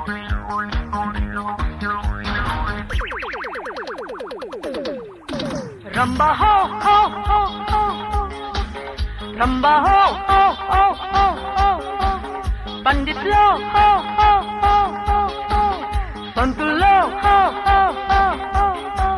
Rumba హో హో హో హో రంబా హో హో హో హో హో పండిట్లో హో హో హో హో హో పంతుల్లో హో హో హో హో హో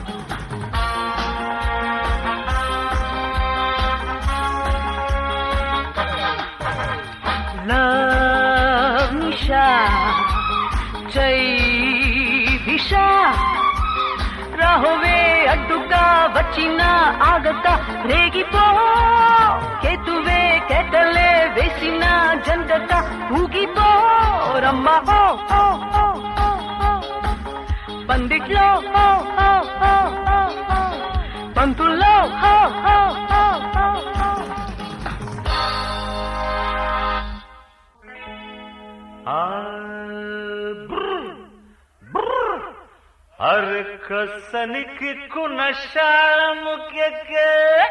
లవ్ నిషా జై దిశా రాహువే అడ్డుగా వచ్చిన ఆగక రేగిపో కేతువే కేటలే వేసిన జంగక ఊగిపో రమ్మ హో హో హో హో హో. పందిట్లో హో హో హో హో హో. పంతుల్లో హో హో హో హో హో. ಹರ್ ಕಸನಿಗೆ ಕುನಶಾಳಮುಖ್ಯಕ್ಕೆ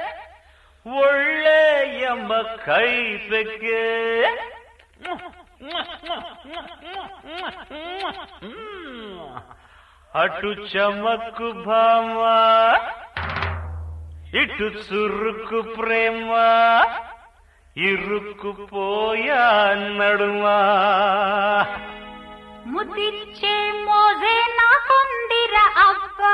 ಒಳ್ಳೆ ಎಂಬ ಕೈ ಬೆಕ್ಕೆ అటు చమక్కు భామ ఇటు చురుకు ప్రేమ ఇరుక్కుపోయా నడుమా ముదిచ్చే మోజే నాకుందిర అబ్బా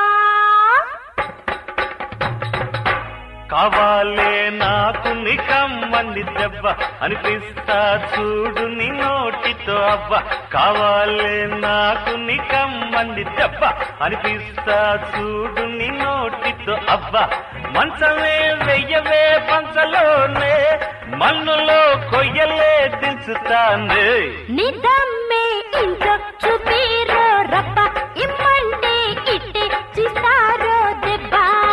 కావాలే నాకు నికమ్మని దెబ్బ అనిపిస్తా చూడు నీ నోటితో అవ్వ కావాలే నాకు నికమ్మని దెబ్బ అనిపిస్తా చూడు నీ నోటితో అవ్వ మంచమే వెయ్యవే పంచలోనే మన్నులో కొయ్యలే దించుతానే నిదమ్మే ఇంత చూపిరో రప్ప ఇమ్మంటే ఇట్టే చిస్తారో దెబ్బ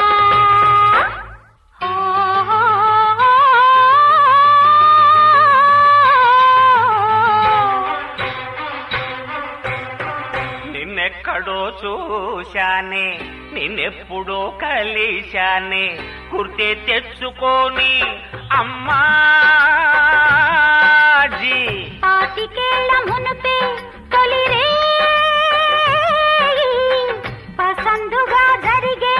నిన్నెక్కడో చూశానే నిన్నెప్పుడో కలిశానే గుర్తే తెచ్చుకొని అమ్మాజీ పాతికేళ్ల మునుపే తొలిరే పసందుగా జరిగే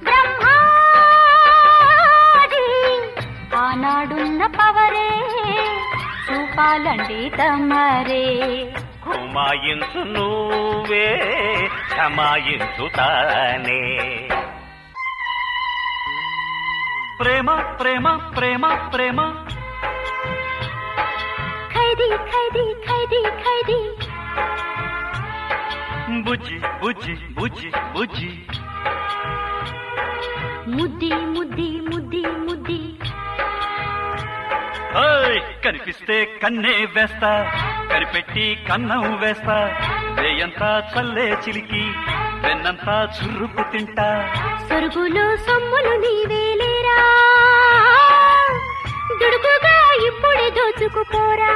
బ్రహ్మాది ఆనాడున్న పవరే చూపాలండి తమరే కుమాయించు నువ్వే క్షమాయించు తానే ప్రేమ ప్రేమ ప్రేమ ప్రేమ ఖైదీ ఖైదీ ఖైదీ ఖైదీ బుజ్జి బుజ్జి బుజ్జి బుజ్జి ముద్ది ముద్ది ముద్ది ముద్ది ఓయ్ కనిపిస్తే కన్నే వేస్తా కనిపెట్టి కన్నం వేస్తా వేయంతా చల్లే చిలికి వెన్నంతా చురుకు తింటా సొరుగులు సొమ్ములు నీవేలేరా దుడుకుగా ఇప్పుడే దోచుకుపోరా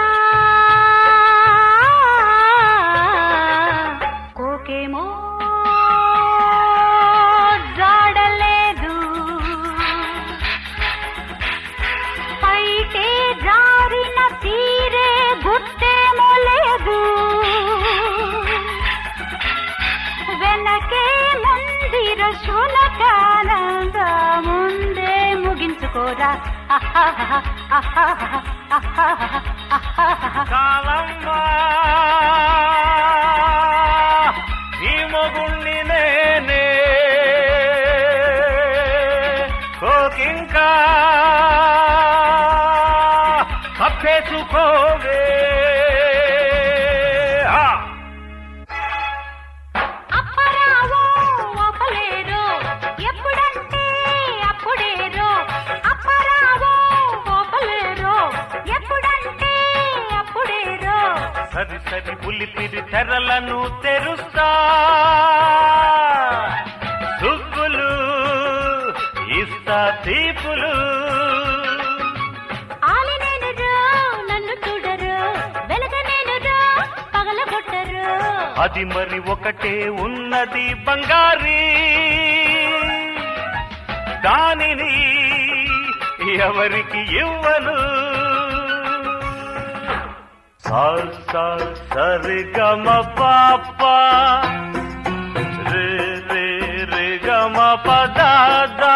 కోకేమో జాడలేదు పైకే జారిన తీరే గుర్తేమో లేదు వెనకే మందిర శునకానంద ముందే ముగించుకోరా అహాహా, అహాహా, అహాహా, అహాహా. కాలమ్మా ఈ మొగుణ్ణి నేనే కోకింకా కప్పేసుకోవే ఆ! అప్పరావో అప్పలేరో ఎప్పుడంటే అప్పుడేరో అప్పరావో అప్పలేరో ఎప్పుడంటే అప్పుడేరో సరి సరి పులిపిరి తెరలను తెరుస్తా సుబ్బులు ఇస్తా తీపులు ఆలినేనురో నన్ను చూడరు వెలగనేనురో పగలగొట్టరు అది మరి ఒకటే ఉన్నది బంగారి దానిని ఎవరికి ఇవ్వను సా సా సరి గమ పాప రే రే రే గమ పదాదా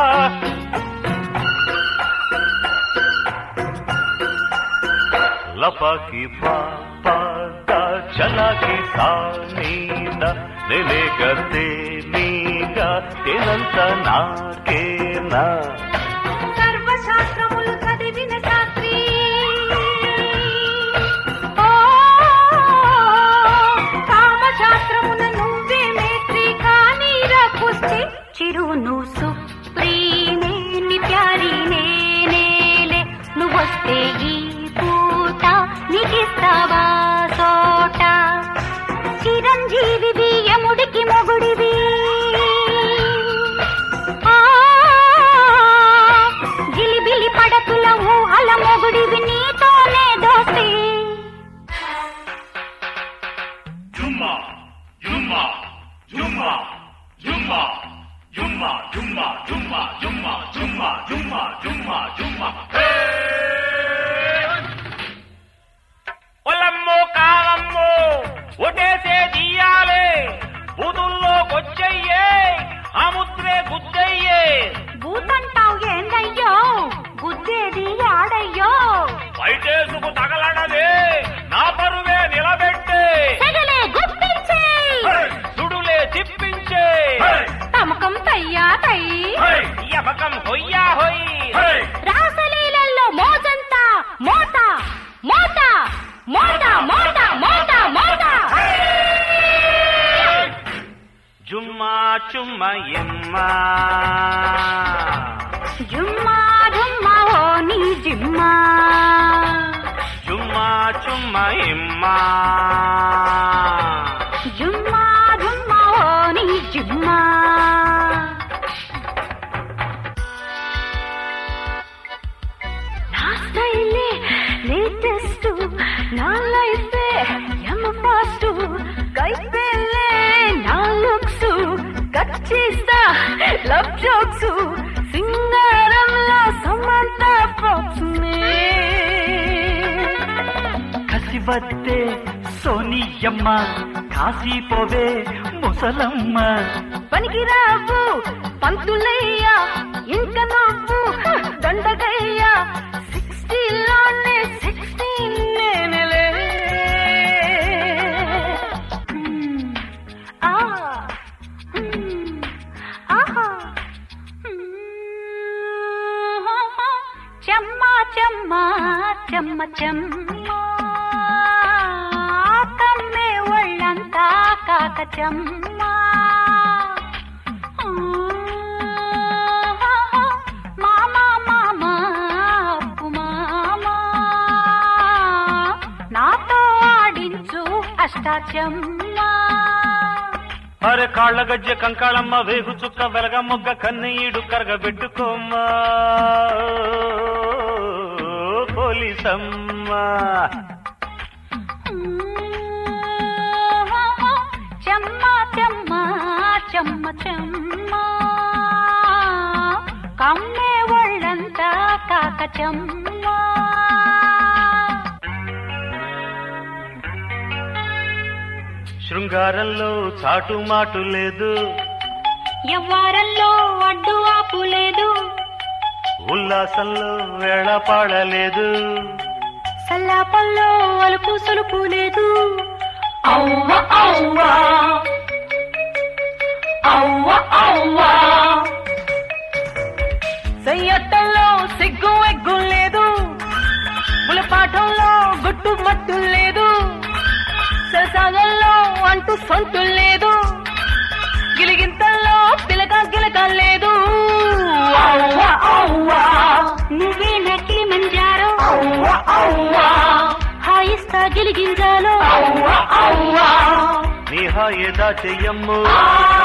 లపకి పాపద చలకి సానీద నెలెగతే నీగ తెనంత నాకేనా సర్వశాస్త్రములు చదివిన శాస్త్రి ఓ, కామశాస్త్రమున నువ్వే మేత్రి కానీ రకుస్తే చిరును సుప్రీనే ని ప్యారి నేనేలే నువ్వొస్తే ఈ పూట నీకిస్తావా సోట చిరంజీవివి యముడికి మొగుడివి ఆ, గిలిబిలి పడతుల ఊహల మొగుడివి నీతోనే దోస్తి జుమ్మా జుమ్మా జుమ్మా జుమ్మా జుమ్మా జుమ్మా జుమ్మా జుమ్మా జుమ్మా జుమ్మా జుమ్మా జుమ్మా ఒలమ్మో కాలమ్మో ఒటేసే తీయాలే బూతుల్లోకొచ్చయ్యే ఆ ముద్రే గుద్దయ్యే భూతంటావు ఏందయ్యో గుద్దేది ఆడయ్యో బయటేసుకు తగలడదే నా పరువే నిలబెట్టే సెగలే గుప్పించే సుడులే తిప్పించే తమకం తయ్యా తై యమకం హొయ్యా హొయ్ రాసలీలల్లో మోజంతా మోత మోత మోత మోత మోత మోత జుమ్మా చుమ్మా ఎమ్మా జుమ్మా జుమ్మా ఓ నీ జిమ్మా జుమ్మా చుమ్మా ఎమ్మా జుమ్మా జుమ్మా ఓ నీ జిమ్మా నా స్టైలే లేటెస్ట్ నా లైఫే యమ ఫాస్ట్ కైపేలే నా లుక్స్ కట్ చేస్తా లవ్ జోక్స్ సింగారంలో సమంత పాప్స్ కసివత్తే సోనియమ్మ కాసిపోవే ముసలమ్మ పనికిరావు పంతులయ్యా ఇంక నువ్వు దండగయ్యా సిక్స్టీలోనే సిక్స్టీన్ నేనలే మ్మ్. ఆ. మ్మ్. ఆహా. మ్మ్. చెమ్మ చెమ్మ చెమ్మ చెమ్మ కమ్మే ఒళ్ళంతా కాక చెమ్మ మామ మామ అప్పు మామ నాతో ఆడించు అష్టాచమ్మ అరే కాళ్ళ గజ్జె కంకాళమ్మ వేగు చుక్క వెలగ మొగ్గ కన్నీడు కరగబెట్టుకోమ్మా పోలీసమ్మ చెమ్మ చెమ్మ చెమ్మ చెమ్మ కమ్మే ఒళ్ళంతా కాక చెమ్మ శృంగారంలో చాటు మాటు లేదు ఎవ్వారంలో అడ్డు ఆపు లేదు ఉల్లాసంలో వేళపాడలేదు సల్లాపల్లో అలుపు సొలుపు లేదు అవ్వ అవ్వ అవ్వ అవ్వ సయ్యట్టల్లో సిగ్గు ఎగ్గు లేదు ములపాఠంలో గుట్టు మట్టు లేదు ససాగంలో అంటూ సొంటు లేదు గిలిగింతల్లో పిలక గిలక లేదు అవ్వ అవ్వ నువ్వే నకిలి మంజారో అవ్వ అవ్వ హాయిస్తా గిలిగింజాలో అవ్వ అవ్వ నీ హాయేదా చెయ్యమ్ము ఆ